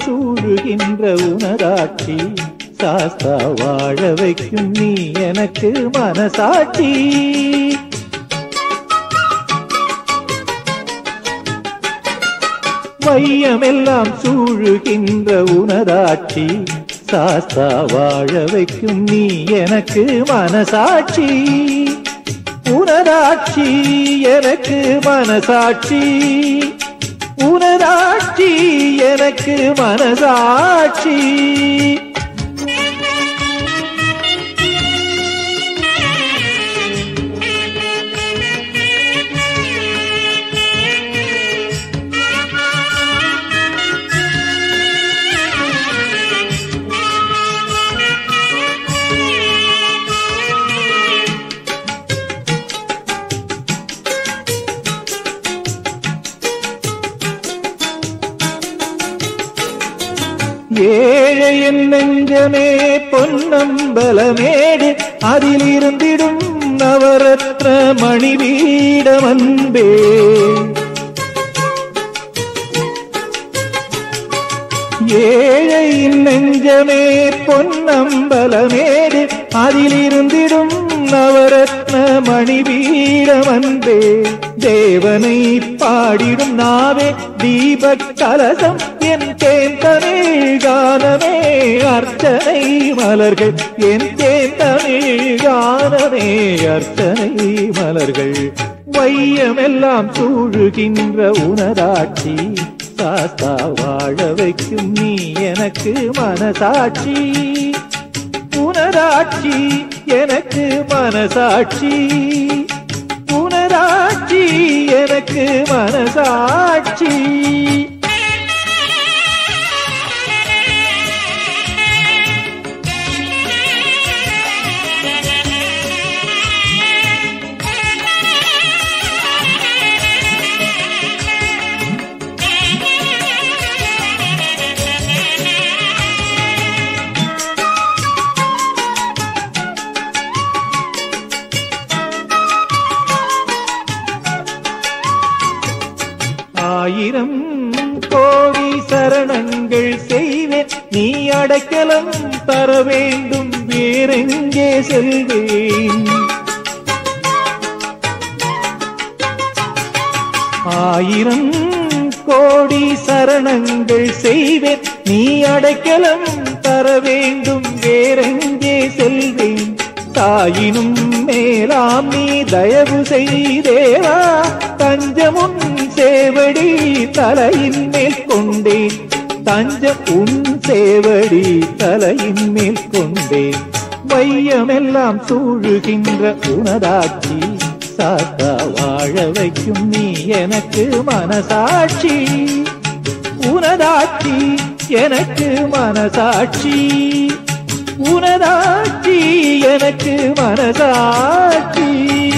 சூழுகின்ற உனதாட்சி சாஸ்தா வாழ வைக்கும் நீ எனக்கு மனசாட்சி வையமெல்லாம் சூழுகின்ற உனதாட்சி சாஸ்தா வாழ வைக்கும் நீ எனக்கு மனசாட்சி உனதாட்சி எனக்கு மனசாட்சி உனதாட்சி எனக்கு மனசாட்சி ஏழையின் நெஞ்சமே பொன்னம்பலமேடு அதில் இருந்திடும் நவரத்ன மணிவீடம் அன்பே ஏழையின் நெஞ்சமே பொன்னம்பலமேடு அதில் இருந்திடும் நவரத்ன மணிவீடம் அன்பே தேவனை பாடிடும் நாவே தீபக் கலசம் என் தேந்தமிழ் கானமே அர்ச்சனை மலர்கள் என் தேந்தமிழ் கானமே அர்ச்சனை மலர்கள் வையமெல்லாம் சூழுகின்ற உனதாட்சி சாஸ்தா வாழ வைக்கும் நீ எனக்கு மனசாட்சி உனதாட்சி எனக்கு மனசாட்சி உனதாட்சி எனக்கு மனசாட்சி ஆயிரம் கோடி சரணங்கள் செய்வேன் நீ அடைக்கலம் தர வேண்டும் வேறெங்கே செல்வேன் ஆயிரம் கோடி சரணங்கள் செய்வேன் நீ அடைக்கலம் தர வேண்டும் வேறெங்கே செல்வேன் தாயினும் மேலாம் நீ தயவு செய்தேவா தஞ்சமுன் சேவடி தலையின் மேல் கொண்டேன் தஞ்சம் உன் சேவடி தலையின் மேல் கொண்டேன் வையமெல்லாம் சூழுகின்ற உனதாட்சி சாத்தா வாழ வைக்கும் நீ எனக்கு மனசாட்சி உனதாட்சி எனக்கு மனசாட்சி உனதாட்சி எனக்கு மனசாட்சி